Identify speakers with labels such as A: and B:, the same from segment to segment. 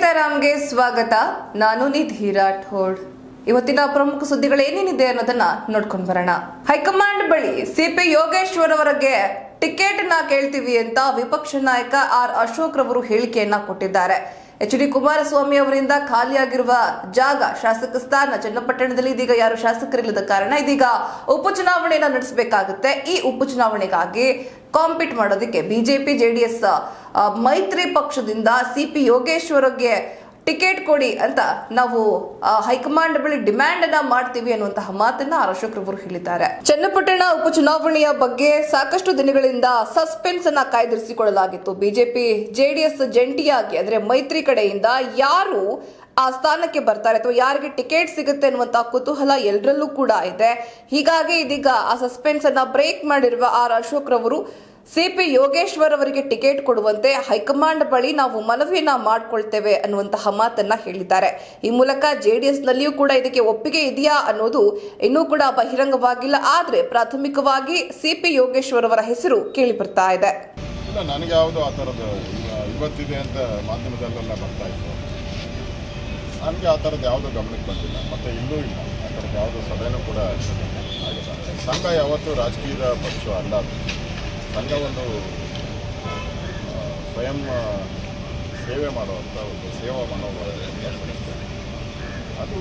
A: ಸೀತಾರಾಮ್ಗೆ ಸ್ವಾಗತ ನಾನು ನಿಧಿ ರಾಠೋಡ್ ಇವತ್ತಿನ ಪ್ರಮುಖ ಸುದ್ದಿಗಳು ಏನೇನಿದೆ ಅನ್ನೋದನ್ನ ನೋಡ್ಕೊಂಡ್ ಬರೋಣ ಹೈಕಮಾಂಡ್ ಬಳಿ ಸಿಪಿ ಯೋಗೇಶ್ವರ್ ಅವರಿಗೆ ಟಿಕೆಟ್ ನ ಕೇಳ್ತೀವಿ ಅಂತ ವಿಪಕ್ಷ ನಾಯಕ ಆರ್ ಅಶೋಕ್ ರವರು ಹೇಳಿಕೆಯನ್ನ ಕೊಟ್ಟಿದ್ದಾರೆ ಎಚ್ ಡಿ ಕುಮಾರಸ್ವಾಮಿ ಅವರಿಂದ ಖಾಲಿಯಾಗಿರುವ ಜಾಗ ಶಾಸಕ ಸ್ಥಾನ ಚನ್ನಪಟ್ಟಣದಲ್ಲಿ ಇದೀಗ ಯಾರು ಶಾಸಕರಿಲ್ಲದ ಕಾರಣ ಇದೀಗ ಉಪಚುನಾವಣೆಯನ್ನ ನಡೆಸಬೇಕಾಗುತ್ತೆ ಈ ಉಪಚುನಾವಣೆಗಾಗಿ ಕಾಂಪೀಟ್ ಮಾಡೋದಕ್ಕೆ ಬಿಜೆಪಿ ಜೆಡಿಎಸ್ ಮೈತ್ರಿ ಪಕ್ಷದಿಂದ ಸಿಪಿ ಯೋಗೇಶ್ವರ್ಗೆ ಟಿಕೆಟ್ ಕೊಡಿ ಅಂತ ನಾವು ಆ, ಹೈಕಮಾಂಡ್ ಬಳಿ ಡಿಮ್ಯಾಂಡ್ ಅನ್ನ ಮಾಡ್ತೀವಿ ಅನ್ನುವಂತಹ ಮಾತನ್ನ ಆರ್ ಅಶೋಕ್ ರವರು ಹೇಳಿದ್ದಾರೆ ಚನ್ನಪಟ್ಟಣ ಉಪಚುನಾವಣೆಯ ಬಗ್ಗೆ ಸಾಕಷ್ಟು ದಿನಗಳಿಂದ ಸಸ್ಪೆನ್ಸ್ ಅನ್ನ ಕಾಯ್ದಿರಿಸಿಕೊಳ್ಳಲಾಗಿತ್ತು ಬಿಜೆಪಿ ಜೆಡಿಎಸ್ ಜಂಟಿಯಾಗಿ ಅಂದ್ರೆ ಮೈತ್ರಿ ಕಡೆಯಿಂದ ಯಾರು ಆ ಸ್ಥಾನಕ್ಕೆ ಬರ್ತಾರೆ ಅಥವಾ ಯಾರಿಗೆ ಟಿಕೆಟ್ ಸಿಗುತ್ತೆ ಅನ್ನುವಂತ ಕುತೂಹಲ ಎಲ್ಲರಲ್ಲೂ ಕೂಡ ಇದೆ ಹೀಗಾಗಿ ಇದೀಗ ಆ ಸಸ್ಪೆನ್ಸ್ ಅನ್ನ ಬ್ರೇಕ್ ಮಾಡಿರುವ ಆರ್ ಅಶೋಕ್ ರವರು ಸಿಪಿ ಯೋಗೇಶ್ವರ್ ಅವರಿಗೆ ಟಿಕೆಟ್ ಕೊಡುವಂತೆ ಹೈಕಮಾಂಡ್ ಬಳಿ ನಾವು ಮನವಿಯನ್ನ ಮಾಡ್ಕೊಳ್ತೇವೆ ಅನ್ನುವಂತಹ ಮಾತನ್ನ ಹೇಳಿದ್ದಾರೆ ಈ ಮೂಲಕ ಜೆಡಿಎಸ್ ನಲ್ಲಿಯೂ ಕೂಡ ಇದಕ್ಕೆ ಒಪ್ಪಿಗೆ ಇದೆಯಾ ಅನ್ನೋದು ಇನ್ನೂ ಕೂಡ ಬಹಿರಂಗವಾಗಿಲ್ಲ ಆದ್ರೆ ಪ್ರಾಥಮಿಕವಾಗಿ ಸಿಪಿ ಯೋಗೇಶ್ವರ್ ಅವರ ಹೆಸರು ಕೇಳಿ ಬರ್ತಾ ಇದೆ
B: ಇಲ್ಲ ನನಗೆ ಯಾವುದು ಆ ಥರದ್ದು ಈಗ ಇವತ್ತಿದೆ ಅಂತ ಮಾಧ್ಯಮದಲ್ಲೆಲ್ಲ ಬರ್ತಾ ಇತ್ತು ನನಗೆ ಆ ಥರದ್ದು ಯಾವುದೂ ಗಮನಕ್ಕೆ ಬಂದಿಲ್ಲ ಮತ್ತು ಇಲ್ಲೂ ಇಲ್ಲ ಆ ಥರದ್ದು ಯಾವುದೋ ಸಭೆನೂ ಕೂಡ ಆಗಿಲ್ಲ ಸಂಘ ಯಾವತ್ತೂ ರಾಜಕೀಯದ ಪಕ್ಷ ಅಲ್ಲ ಅದು ಸಂಘ ಒಂದು ಆ, ಸ್ವಯಂ ಆ, ಸೇವೆ ಮಾಡುವಂಥ ಒಂದು ಸೇವಾ ಮನೋಭಾವ ಸಂಸ್ಥೆ ಅದು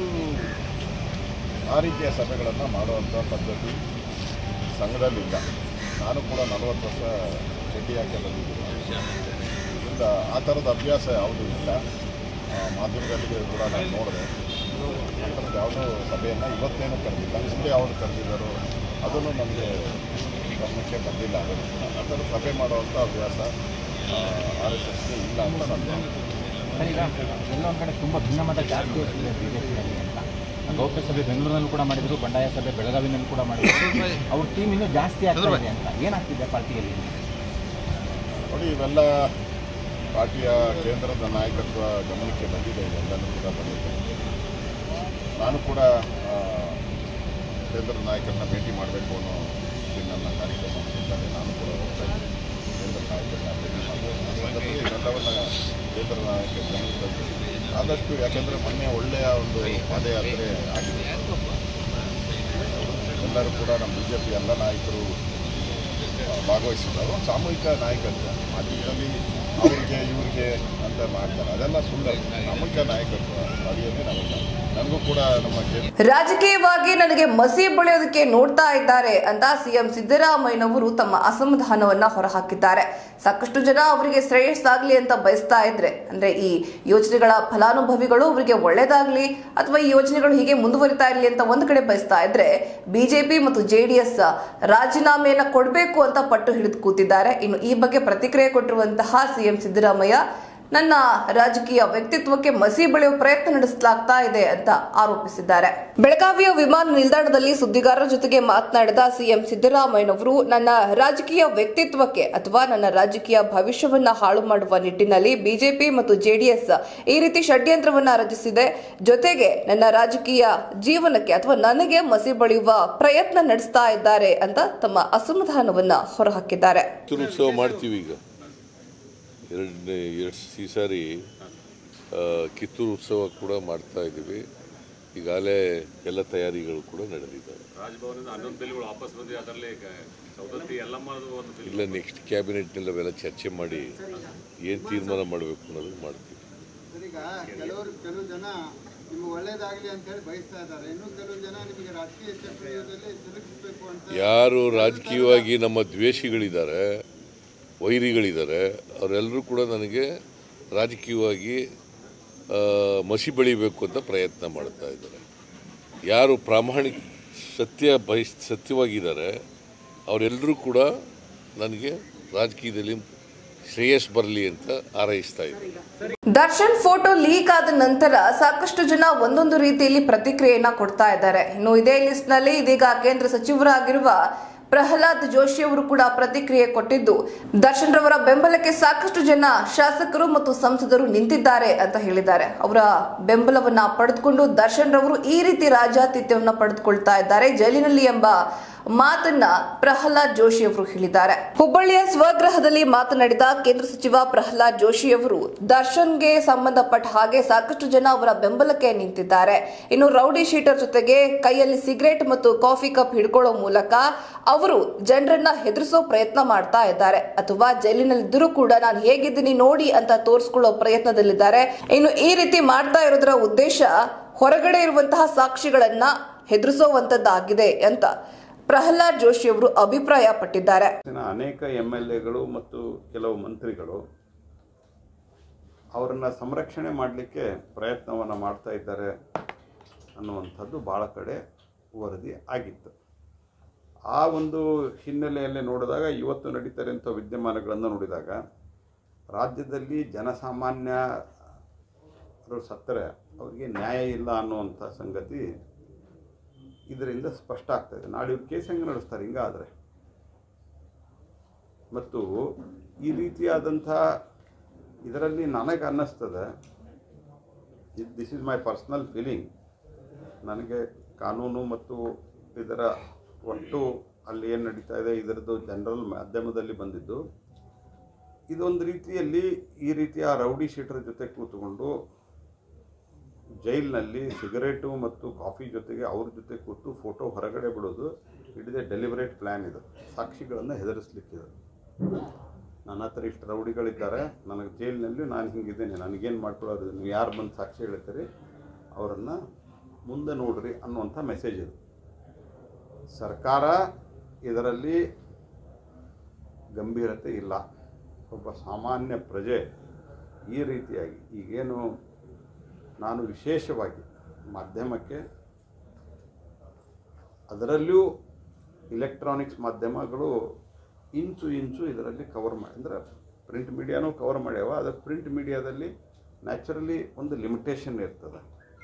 B: ಆ ರೀತಿಯ ಸಭೆಗಳನ್ನು ಮಾಡುವಂಥ ಪದ್ಧತಿ ಸಂಘದಲ್ಲಿಲ್ಲ ನಾನು ಕೂಡ ನಲವತ್ತು ವರ್ಷ ಚಡ್ಡಿ ಹಾಕಿ ಬಂದಿದ್ದೀನಿ ಇದರಿಂದ ಆ ಥರದ ಅಭ್ಯಾಸ ಯಾವುದೂ ಇಲ್ಲ ಆ, ಮಾಧ್ಯಮದಲ್ಲಿ ಕೂಡ ನಾನು ನೋಡಿದೆ ಆ ಥರದ್ದು ಯಾವುದೋ ಸಭೆಯನ್ನು ಇವತ್ತೇನು ಕರೆದಿಲ್ಲ ಹಿಂದೆ ಯಾವುದು ಕರೆದಿದ್ದಾರೋ ಅದನ್ನು ನಮಗೆ ಗಮನಕ್ಕೆ ಬಂದಿಲ್ಲ ಅದನ್ನು ಆ ಥರ ಸಭೆ ಮಾಡುವಂಥ ಅಭ್ಯಾಸ ಆರ್ ಎಸ್ ಎಸ್ಗೆ ಇಲ್ಲ ಅಂತ ನನ್ನ
C: ಸರ್ ಈಗ ಎಲ್ಲೊಂದು ಕಡೆ ತುಂಬ ಭಿನ್ನಮತ ಜಾಸ್ತಿ ಆಗ್ತಿದೆ ಬಿಜೆಪಿಯಲ್ಲಿ ಅಂತ ಗೌಪ್ಯ ಸಭೆ ಬೆಂಗಳೂರಿನಲ್ಲೂ ಕೂಡ ಮಾಡಿದ್ರು ಬಂಡಾಯ ಸಭೆ ಬೆಳಗಾವಿನಲ್ಲಿ ಕೂಡ ಮಾಡಿದ್ರು ಅವ್ರ ಟೀಮ್ ಇನ್ನೂ ಜಾಸ್ತಿ ಆಗ್ತಾ ಇದೆ ಅಂತ ಏನಾಗ್ತಿದೆ ಪಾರ್ಟಿಯಲ್ಲಿ
B: ನೋಡಿ ಇವೆಲ್ಲ ಪಾರ್ಟಿಯ ಕೇಂದ್ರದ ನಾಯಕತ್ವ ಗಮನಕ್ಕೆ ಬಂದಿದೆ ಇದೆಲ್ಲನೂ ಕೂಡ ಬಂದಿದೆ ನಾನು ಕೂಡ ಆ, ಕೇಂದ್ರದ ನಾಯಕರನ್ನ ಭೇಟಿ ಮಾಡಬೇಕು ಅನ್ನೋ ಇದು ನನ್ನ ಕಾರ್ಯಕ್ರಮ ಅಂತಿದ್ದಾರೆ ನಾನು ಕೂಡ ಹೋಗ್ತಾ ಇದ್ದೀನಿ ಕೇಂದ್ರ ನಾಯಕರನ್ನ ಭೇಟಿ ಮಾಡಬೇಕು ಆ ಸಂದರ್ಭದಲ್ಲಿ ಇದೆಲ್ಲವನ್ನ ಕೇಂದ್ರ ನಾಯಕರ ಗಮನಕ್ಕೆ ತಂದು ಆದಷ್ಟು ಯಾಕೆಂದರೆ ಮೊನ್ನೆ ಒಳ್ಳೆಯ ಒಂದು ಪಾದಯಾತ್ರೆ ಆಗಿದೆ ಎಲ್ಲರೂ ಕೂಡ ನಮ್ಮ ಬಿ ಜೆ ಪಿ ಎಲ್ಲ ನಾಯಕರು ಭಾಗವಹಿಸಿದ್ದಾರೆ ಒಂದು ಸಾಮೂಹಿಕ ನಾಯಕತ್ವ ಅದು ಇದರಲ್ಲಿ ಅವ್ರಿಗೆ ಇವ್ರಿಗೆ ಅಂತ ಮಾಡ್ತಾರೆ ಅದೆಲ್ಲ ಸುಳ್ಳು ಸಾಮೂಹಿಕ ನಾಯಕತ್ವ ಅಡಿಯಲ್ಲಿ ನಮಗೆ ನನಗೂ ಕೂಡ ನಮ್ಮ ಕೇಂದ್ರ
A: ರಾಜಕೀಯವಾಗಿ ನನಗೆ ಮಸಿ ಬಳಿಯೋದಕ್ಕೆ ನೋಡ್ತಾ ಇದ್ದಾರೆ ಅಂತ ಸಿಎಂ ಸಿದ್ದರಾಮಯ್ಯನವರು ತಮ್ಮ ಅಸಮಾಧಾನವನ್ನ ಹೊರಹಾಕಿದ್ದಾರೆ ಸಾಕಷ್ಟು ಜನ ಅವರಿಗೆ ಶ್ರೇಯಸ್ಸಾಗ್ಲಿ ಅಂತ ಬಯಸ್ತಾ ಇದ್ರೆ ಅಂದ್ರೆ ಈ ಯೋಜನೆಗಳ ಫಲಾನುಭವಿಗಳು ಅವರಿಗೆ ಒಳ್ಳೇದಾಗ್ಲಿ ಅಥವಾ ಈ ಯೋಜನೆಗಳು ಹೀಗೆ ಮುಂದುವರಿತಾ ಇರಲಿ ಅಂತ ಒಂದು ಕಡೆ ಬಯಸ್ತಾ ಇದ್ರೆ ಬಿಜೆಪಿ ಮತ್ತು ಜೆಡಿಎಸ್ ರಾಜೀನಾಮೆಯನ್ನ ಕೊಡಬೇಕು ಅಂತ ಪಟ್ಟು ಹಿಡಿದು ಕೂತಿದ್ದಾರೆ ಇನ್ನು ಈ ಬಗ್ಗೆ ಪ್ರತಿಕ್ರಿಯೆ ಕೊಟ್ಟಿರುವಂತಹ ಸಿಎಂ ಸಿದ್ದರಾಮಯ್ಯ ನನ್ನ ರಾಜಕೀಯ ವ್ಯಕ್ತಿತ್ವಕ್ಕೆ ಮಸಿ ಬೆಳೆಯುವ ಪ್ರಯತ್ನ ನಡೆಸಲಾಗ್ತಾ ಇದೆ ಅಂತ ಆರೋಪಿಸಿದ್ದಾರೆ ಬೆಳಗಾವಿಯ ವಿಮಾನ ನಿಲ್ದಾಣದಲ್ಲಿ ಸುದ್ದಿಗಾರರ ಜೊತೆಗೆ ಮಾತನಾಡಿದ ಸಿಎಂ ಸಿದ್ದರಾಮಯ್ಯನವರು ನನ್ನ ರಾಜಕೀಯ ವ್ಯಕ್ತಿತ್ವಕ್ಕೆ ಅಥವಾ ನನ್ನ ರಾಜಕೀಯ ಭವಿಷ್ಯವನ್ನ ಹಾಳು ಮಾಡುವ ನಿಟ್ಟಿನಲ್ಲಿ ಬಿಜೆಪಿ ಮತ್ತು ಜೆಡಿಎಸ್ ಈ ರೀತಿ ಷಡ್ಯಂತ್ರವನ್ನ ರಚಿಸಿದೆ ಜೊತೆಗೆ ನನ್ನ ರಾಜಕೀಯ ಜೀವನಕ್ಕೆ ಅಥವಾ ನನಗೆ ಮಸಿ ಬಳಿಯುವ ಪ್ರಯತ್ನ ನಡೆಸ್ತಾ ಇದ್ದಾರೆ ಅಂತ ತಮ್ಮ ಅಸಮಾಧಾನವನ್ನ ಹೊರಹಾಕಿದ್ದಾರೆ
D: ಕಿತ್ತೂರು ಉತ್ಸವ ಮಾಡ್ತೀವಿ ಈಗ ಎರಡನೇ ಎರಡು ಈ ಸಾರಿ ಆ, ಕಿತ್ತೂರು ಉತ್ಸವ ಕೂಡ ಮಾಡ್ತಾ ಇದ್ದೀವಿ ಈಗಾಗಲೇ ಎಲ್ಲ ತಯಾರಿಗಳು ಕೂಡ ನಡೆದಿದ್ದಾವೆ
E: ರಾಜಭವನದಿಂದ ಹನ್ನೊಂದು ಬಿಲ್ಗಳು ವಾಪಸ್ ಬಂದಿದೆ ಅದರಲ್ಲಿ ಸೌದತ್ತಿ ಎಲ್ಲಮ್ಮದು ಒಂದು ಬಿಲ್
D: ಇಲ್ಲ ನೆಕ್ಸ್ಟ್ ಕ್ಯಾಬಿನೆಟ್ನಲ್ಲಿ ಅವೆಲ್ಲ ಚರ್ಚೆ ಮಾಡಿ ಏನು ತೀರ್ಮಾನ ಮಾಡಬೇಕು ಅನ್ನೋದು ಮಾಡ್ತೀವಿ
F: ಈಗ ಕೆಲವರು ಕೆಲವು ಜನ ನಿಮ್ಗೆ ಒಳ್ಳೇದಾಗಲಿ ಅಂತ ಹೇಳಿ ಬಯಸ್ತಾ ಇದ್ದಾರೆ ಇನ್ನು ಕೆಲವು ಜನ ನಿಮಗೆ ರಾಜಕೀಯ ಚಕ್ರದಲ್ಲಿ ತಿರುಗಿಸ್ಬೇಕು ಅಂತ
D: ಯಾರು ರಾಜಕೀಯವಾಗಿ ನಮ್ಮ ದ್ವೇಷಿಗಳಿದ್ದಾರೆ ವೈರಿಗಳಿದ್ದಾರೆ ಅವರೆಲ್ಲರೂ ಕೂಡ ನನಗೆ ರಾಜಕೀಯವಾಗಿ ಆ, ಮಸಿ ಬೆಳಿಬೇಕು ಅಂತ ಪ್ರಯತ್ನ ಮಾಡ್ತಾ ಇದ್ದಾರೆ ಯಾರು ಪ್ರಾಮಾಣಿಕ ಸತ್ಯ ಬಯಸ್ ಸತ್ಯವಾಗಿದ್ದಾರೆ ಅವರೆಲ್ಲರೂ ಕೂಡ ನನಗೆ ರಾಜಕೀಯದಲ್ಲಿ ಶ್ರೇಯಸ್ ಬರಲಿ ಅಂತ ಹಾರೈಸ್ತಾ ಇದ್ದಾರೆ
A: ದರ್ಶನ್ ಫೋಟೋ ಲೀಕ್ ಆದ ನಂತರ ಸಾಕಷ್ಟು ಜನ ಒಂದೊಂದು ರೀತಿಯಲ್ಲಿ ಪ್ರತಿಕ್ರಿಯೆಯನ್ನ ಕೊಡ್ತಾ ಇದ್ದಾರೆ ಇನ್ನು ಇದೇ ಲಿಸ್ಟ್ ನಲ್ಲಿ ಇದೀಗ ಕೇಂದ್ರ ಸಚಿವರಾಗಿರುವ ಪ್ರಹ್ಲಾದ್ ಜೋಶಿ ಅವರು ಕೂಡ ಪ್ರತಿಕ್ರಿಯೆ ಕೊಟ್ಟಿದ್ದು ದರ್ಶನ್ ರವರ ಬೆಂಬಲಕ್ಕೆ ಸಾಕಷ್ಟು ಜನ ಶಾಸಕರು ಮತ್ತು ಸಂಸದರು ನಿಂತಿದ್ದಾರೆ ಅಂತ ಹೇಳಿದ್ದಾರೆ ಅವರ ಬೆಂಬಲವನ್ನ ಪಡೆದುಕೊಂಡು ದರ್ಶನ್ ರವರು ಈ ರೀತಿ ರಾಜಾತಿಥ್ಯವನ್ನ ಪಡೆದುಕೊಳ್ತಾ ಇದ್ದಾರೆ ಜೈಲಿನಲ್ಲಿ ಎಂಬ ಮಾತನ್ನ ಪ್ರಹ್ಲಾದ್ ಜೋಶಿ ಅವರು ಹೇಳಿದ್ದಾರೆ ಹುಬ್ಬಳ್ಳಿಯ ಸ್ವಗೃಹದಲ್ಲಿ ಮಾತನಾಡಿದ ಕೇಂದ್ರ ಸಚಿವ ಪ್ರಹ್ಲಾದ್ ಜೋಶಿ ಅವರು ದರ್ಶನ್ಗೆ ಸಂಬಂಧಪಟ್ಟ ಹಾಗೆ ಸಾಕಷ್ಟು ಜನ ಅವರ ಬೆಂಬಲಕ್ಕೆ ನಿಂತಿದ್ದಾರೆ ಇನ್ನು ರೌಡಿ ಶೀಟರ್ ಜೊತೆಗೆ ಕೈಯಲ್ಲಿ ಸಿಗರೇಟ್ ಮತ್ತು ಕಾಫಿ ಕಪ್ ಹಿಡ್ಕೊಳ್ಳೋ ಮೂಲಕ ಅವರು ಜನರನ್ನ ಹೆದರಿಸೋ ಪ್ರಯತ್ನ ಮಾಡ್ತಾ ಇದ್ದಾರೆ ಅಥವಾ ಜೈಲಿನಲ್ಲಿದ್ದರೂ ಕೂಡ ನಾನು ಹೇಗಿದ್ದೀನಿ ನೋಡಿ ಅಂತ ತೋರಿಸ್ಕೊಳ್ಳೋ ಪ್ರಯತ್ನದಲ್ಲಿದ್ದಾರೆ ಇನ್ನು ಈ ರೀತಿ ಮಾಡ್ತಾ ಇರೋದರ ಉದ್ದೇಶ ಹೊರಗಡೆ ಇರುವಂತಹ ಸಾಕ್ಷಿಗಳನ್ನ ಹೆದರಿಸುವಂತದ್ದಾಗಿದೆ ಅಂತ ಪ್ರಹ್ಲಾದ್ ಜೋಶಿ ಅವರು ಅಭಿಪ್ರಾಯ ಪಟ್ಟಿದ್ದಾರೆ
G: ಇವತ್ತಿನ ಅನೇಕ ಎಮ್ ಎಲ್ ಎಗಳು ಮತ್ತು ಕೆಲವು ಮಂತ್ರಿಗಳು ಅವರನ್ನು ಸಂರಕ್ಷಣೆ ಮಾಡಲಿಕ್ಕೆ ಪ್ರಯತ್ನವನ್ನು ಮಾಡ್ತಾ ಇದ್ದಾರೆ ಅನ್ನುವಂಥದ್ದು ಭಾಳ ಕಡೆ ವರದಿ ಆಗಿತ್ತು ಆ ಒಂದು ಹಿನ್ನೆಲೆಯಲ್ಲಿ ನೋಡಿದಾಗ ಇವತ್ತು ನಡೀತಾರಂಥ ವಿದ್ಯಮಾನಗಳನ್ನು ನೋಡಿದಾಗ ರಾಜ್ಯದಲ್ಲಿ ಜನಸಾಮಾನ್ಯರು ಸತ್ತರೆ ಅವರಿಗೆ ನ್ಯಾಯ ಇಲ್ಲ ಅನ್ನುವಂಥ ಸಂಗತಿ ಇದರಿಂದ ಸ್ಪಷ್ಟ ಆಗ್ತದೆ ನಾಳೆ ಇವ್ರು ಕೇಸ್ ಹೆಂಗೆ ನಡೆಸ್ತಾರೆ ಹಿಂಗಾದರೆ ಮತ್ತು ಈ ರೀತಿಯಾದಂಥ ಇದರಲ್ಲಿ ನನಗೆ ಅನ್ನಿಸ್ತದೆ this is my personal feeling ನನಗೆ ಕಾನೂನು ಮತ್ತು ಇದರ ಒಟ್ಟು ಅಲ್ಲಿ ಏನು ನಡೀತಾ ಇದೆ ಇದರದ್ದು ಜನರಲ್ ಮಾಧ್ಯಮದಲ್ಲಿ ಬಂದಿದ್ದು ಇದೊಂದು ರೀತಿಯಲ್ಲಿ ಈ ರೀತಿಯ ರೌಡಿ ಶೀಟರ್ ಜೊತೆ ಕೂತ್ಕೊಂಡು ಜೈಲಿನಲ್ಲಿ ಸಿಗರೇಟು ಮತ್ತು ಕಾಫಿ ಜೊತೆಗೆ ಅವ್ರ ಜೊತೆ ಕೂತು ಫೋಟೋ ಹೊರಗಡೆ ಬಿಡೋದು it is a deliberate plan ಇದು ಸಾಕ್ಷಿಗಳನ್ನು ಹೆದರಿಸ್ಲಿಕ್ಕಿದೆ ನನ್ನ ಹತ್ರ ಇಷ್ಟು ರೌಡಿಗಳಿದ್ದಾರೆ ನನಗೆ ಜೈಲಿನಲ್ಲಿ ನಾನು ಹಿಂಗಿದ್ದೀನಿ ನನಗೇನು ಮಾಡ್ಕೊಳ್ಳೋದು ನೀವು ಯಾರು ಬಂದು ಸಾಕ್ಷಿ ಹೇಳ್ತೀರಿ ಅವರನ್ನು ಮುಂದೆ ನೋಡ್ರಿ ಅನ್ನುವಂಥ ಮೆಸೇಜ್ ಇದು ಸರ್ಕಾರ ಇದರಲ್ಲಿ ಗಂಭೀರತೆ ಇಲ್ಲ ಒಬ್ಬ ಸಾಮಾನ್ಯ ಪ್ರಜೆ ಈ ರೀತಿಯಾಗಿ ಈಗೇನು ನಾನು ವಿಶೇಷವಾಗಿ ಮಾಧ್ಯಮಕ್ಕೆ ಅದರಲ್ಲಿಯೂ ಇಲೆಕ್ಟ್ರಾನಿಕ್ಸ್ ಮಾಧ್ಯಮಗಳು ಇಂಚು ಇಂಚು ಇದರಲ್ಲಿ ಕವರ್ ಮಾಡಿ ಅಂದರೆ ಪ್ರಿಂಟ್ ಮೀಡಿಯಾನೂ ಕವರ್ ಮಾಡ್ಯಾವ ಅದು ಪ್ರಿಂಟ್ ಮೀಡಿಯಾದಲ್ಲಿ ನ್ಯಾಚುರಲಿ ಒಂದು ಲಿಮಿಟೇಷನ್ ಇರ್ತದೆ